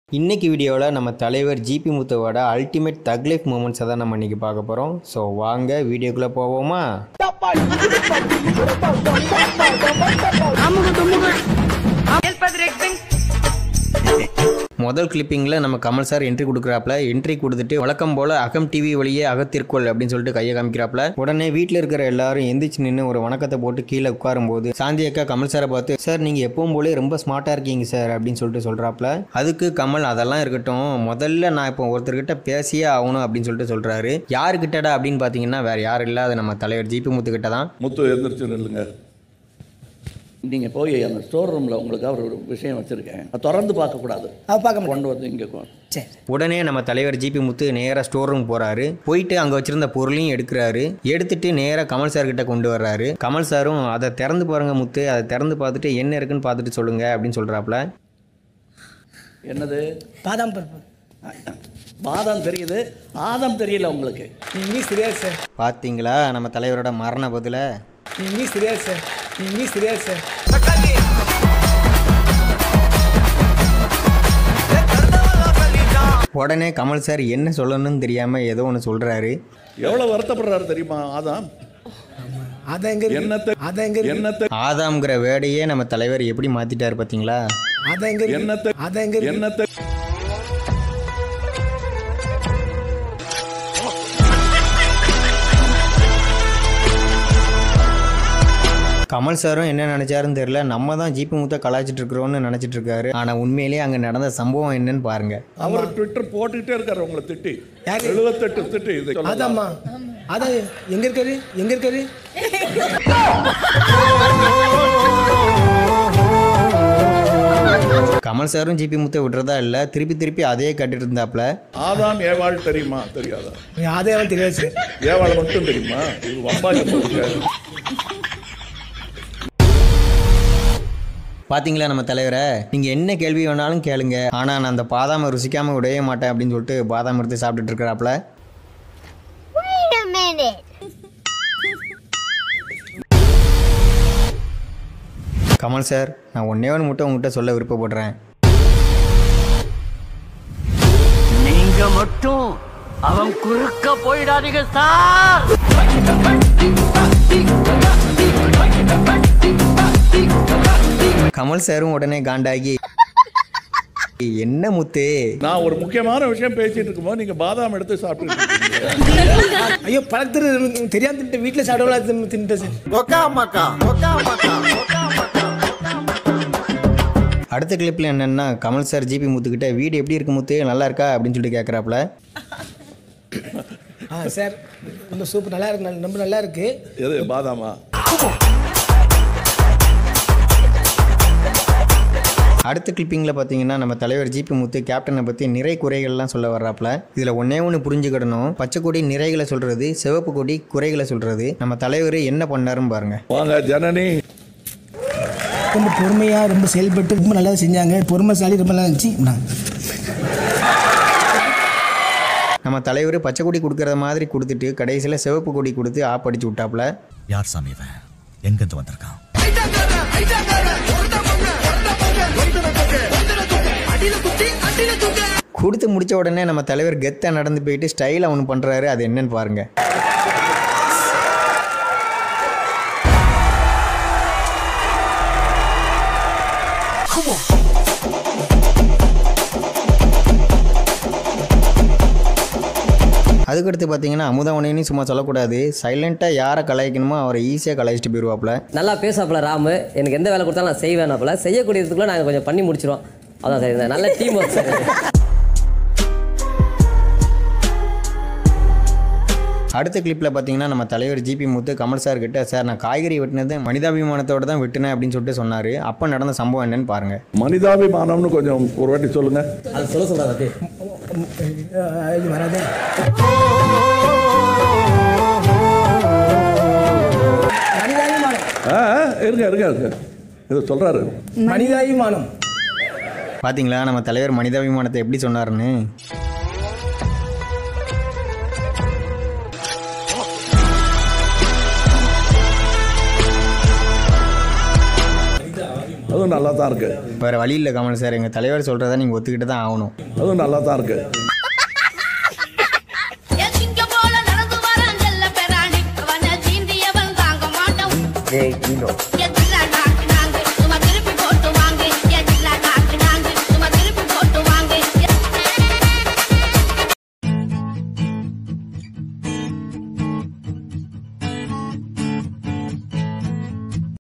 இன்னைக்கு வீடியோவில் நம்ம தலைவர் ஜிபி முத்துவோட அல்டிமேட் தக்லைஃப் மூமெண்ட்ஸை தான் நம்ம இன்னைக்கு பார்க்க போகிறோம் ஸோ வாங்க வீடியோக்குள்ளே போவோமா முதல் கிளிப்பிங்கில் நம்ம கமல் சார் என்ட்ரி கொடுக்குறாப்ல என்ட்ரி கொடுத்துட்டு வழக்கம் போல் அகம் டிவி வழியே அகத்திற்கொள் அப்படின்னு சொல்லிட்டு கையை காமிக்கிறாப்ல உடனே வீட்டில் இருக்கிற எல்லாரும் எந்திரிச்சு நின்று ஒரு வணக்கத்தை போட்டு கீழே உட்காரும்போது சாந்தி அக்கா கமல் சாரை பார்த்து சார் நீங்கள் எப்பவும் போலே ரொம்ப ஸ்மார்ட்டாக இருக்கீங்க சார் அப்படின்னு சொல்லிட்டு சொல்கிறாப்ல அதுக்கு கமல் அதெல்லாம் இருக்கட்டும் முதல்ல நான் இப்போ ஒருத்தர்கிட்ட பேசியே ஆகணும் அப்படின்னு சொல்லிட்டு சொல்கிறாரு யாருக்கிட்டடா அப்படின்னு பார்த்தீங்கன்னா வேறு யாரும் இல்லை அது நம்ம தலைவர் ஜிபி முத்துக்கிட்ட தான் முத்து எழுந்திரிச்சு நில்லுங்க நீங்கள் போய் அந்த ஸ்டோர் ரூமில் உங்களுக்காக ஒரு விஷயம் வச்சுருக்கேன் அதை திறந்து பார்க்கக்கூடாது அது பார்க்க முடியும் கொண்டு வந்து இங்கே கொண்டு சரி உடனே நம்ம தலைவர் ஜிபி முத்து நேராக ஸ்டோர் ரூம் போகிறாரு போயிட்டு அங்கே வச்சிருந்த பொருளையும் எடுக்கிறாரு எடுத்துட்டு நேராக கமல் சார் கிட்ட கொண்டு வர்றாரு கமல் சாரும் அதை திறந்து பாருங்க முத்து அதை திறந்து பார்த்துட்டு என்ன இருக்குன்னு பார்த்துட்டு சொல்லுங்க அப்படின்னு சொல்கிறாப்புல என்னது பாதாம் பருப்பு பாதம் தெரியுது ஆதம் தெரியல உங்களுக்கு இங்கிலீஷ் தெரியாது சார் பார்த்தீங்களா நம்ம தலைவரோட மரண பதில இங்கிலீஷ் தெரியாது சார் இங்கிலீஷ் தெரியாது சார் உடனே கமல் சார் என்ன சொல்லணும்னு தெரியாமல் ஏதோ ஒன்று சொல்கிறாரு எவ்வளோ வருத்தப்படுறாரு தெரியுமா ஆதாம் அதான் எங்க இருக்கு? என்னத்தை அதான் எங்க இருக்கு? என்னத்தை ஆதாம்ங்கிற வேர்டையே நம்ம தலைவர் எப்படி மாற்றிட்டார் பார்த்தீங்களா அதான் எங்க இருக்கு? என்னத்தை அதான் எங்க இருக்கு? என்னத்தை கமல் சாரும் என்ன நினைச்சாருன்னு தெரியல நம்ம தான் ஜிபி முத்த கலாய்ச்சிட்டு இருக்கிறோம்னு நினைச்சிட்டு இருக்காரு ஆனால் உண்மையிலேயே அங்கே நடந்த சம்பவம் என்னன்னு பாருங்க அவர் ட்விட்டர் போட்டுக்கிட்டே இருக்காரு உங்களை திட்டி யாரு? எழுபத்தெட்டு திட்டி இது சொல்லலாம். அதாம்மா அதான் எங்க இருக்காரு எங்க இருக்காரு கமல் சாரும் ஜிபி முத்தை விடுறதா இல்லை திருப்பி திருப்பி அதே கட்டிட்டு இருந்தாப்புல ஆதாம் ஏவாள் தெரியுமா தெரியாதா அதே அவன் தெரியாது சார் ஏவாள் மட்டும் தெரியுமா இது வம்பாஜி பாத்தீங்களா நம்ம தலைவரை நீங்கள் என்ன கேள்வி வேணாலும் கேளுங்க ஆனால் நான் அந்த பாதாமை ருசிக்காமல் விடவே மாட்டேன் அப்படின்னு சொல்லிட்டு பாதாம் எடுத்து சாப்பிட்டுட்டு இருக்கிறாப்புல Wait a minute. Kamal sir நான் ஒன்னே ஒன்று மட்டும் உங்ககிட்ட சொல்ல விருப்பப்படுறேன் நீங்க மட்டும் அவன் குறுக்க போயிடாதீங்க சார் கமல் சாரும் உடனே காண்டாகி என்ன முத்து நான் ஒரு முக்கியமான விஷயம் பேசிட்டு இருக்கும்போது நீங்க பாதாம் எடுத்து சாப்பிட்டு ஐயோ பழக்கத்துல தெரியாம தின்ட்டு வீட்டில் சாப்பிடலாம் தின்ட்டு சார் அடுத்த கிளிப்பில் என்னென்னா கமல் சார் ஜிபி முத்துக்கிட்ட வீடு எப்படி இருக்கு முத்து நல்லா இருக்கா அப்படின்னு சொல்லிட்டு கேட்குறாப்புல ஆ சார் ரொம்ப சூப்பர் நல்லா இருக்கு நல்ல- ரொம்ப நல்லா இருக்கு எது பாதாமா அடுத்த கிளிப்பிங்கில் பார்த்தீங்கன்னா நம்ம தலைவர் ஜிபி முத்து கேப்டனை பற்றி நிறை குறைகள்லாம் சொல்ல வர்றாப்புல இதில் ஒன்றே ஒன்று புரிஞ்சுக்கிடணும் பச்சை கொடி நிறைகளை சொல்கிறது சிவப்பு கொடி குறைகளை சொல்கிறது நம்ம தலைவர் என்ன பண்ணாருன்னு பாருங்க வாங்க ஜனனி ரொம்ப பொறுமையாக ரொம்ப செயல்பட்டு ரொம்ப நல்லா செஞ்சாங்க பொறுமைசாலி ரொம்ப நல்லா இருந்துச்சு நான் நம்ம தலைவர் பச்சை கொடி கொடுக்குற மாதிரி கொடுத்துட்டு கடைசியில் சிவப்பு கொடி கொடுத்து ஆப் அடிச்சு விட்டாப்புல யார் சாமி இவன் எங்கிருந்து வந்திருக்கான் கொடுத்து முடிச்ச உடனே நம்ம தலைவர் கெத்தாக நடந்து போயிட்டு ஸ்டைல் அவனு பண்ணுறாரு அது என்னன்னு பாருங்க அதுக்கடுத்து பார்த்தீங்கன்னா அமுதவனையும் சும்மா சொல்லக்கூடாது சைலண்ட்டாக யாரை கலாய்க்கணுமோ அவரை ஈஸியாக கலாய்ச்சிட்டு போயிடுவாப்புல நல்லா பேசாப்புல ராமு எனக்கு எந்த வேலை கொடுத்தாலும் நான் செய்வேனாப்புல செய்யக்கூடியதுக்குள்ள நாங்கள் கொஞ்சம் பண்ணி முடிச்சிருவோம் அதான் சார் இந்த நல்ல டீம் ஒர்க் சார் இது. அடுத்த கிளிப்பில் பார்த்தீங்கன்னா நம்ம தலைவர் ஜிபி முத்து கமல் சார் கிட்ட சார் நான் காய்கறி வெட்டினது மனிதாபிமானத்தோட தான் வெட்டினேன் அப்படின்னு சொல்லிட்டு சொன்னார் அப்போ நடந்த சம்பவம் என்னன்னு பாருங்க மனிதாபிமானம்னு கொஞ்சம் ஒரு வாட்டி சொல்லுங்க அது சொல்ல சொல்கிறாங்க அப்படியே இது வராதே மனிதாபிமானம் ஆ ஆ, இருங்க இருங்க இருங்க இது சொல்றாரு மனிதாபிமானம் பாத்தீங்களா நம்ம தலைவர் மனிதாபிமானத்தை எப்படி சொன்னாருன்னு அது அதுவும் நல்லா தான் இருக்கு வேறு வழி இல்லை கமல் சார் எங்கள் தலைவர் சொல்கிறத நீங்கள் ஒத்துக்கிட்டு தான் ஆகணும் அதுவும் நல்லா தான் இருக்கு சிங்கம் போல நடந்து வரான் செல்ல பெறானே அவனை சீண்டியவன் தாங்க மாட்டான் டேய் கீழோ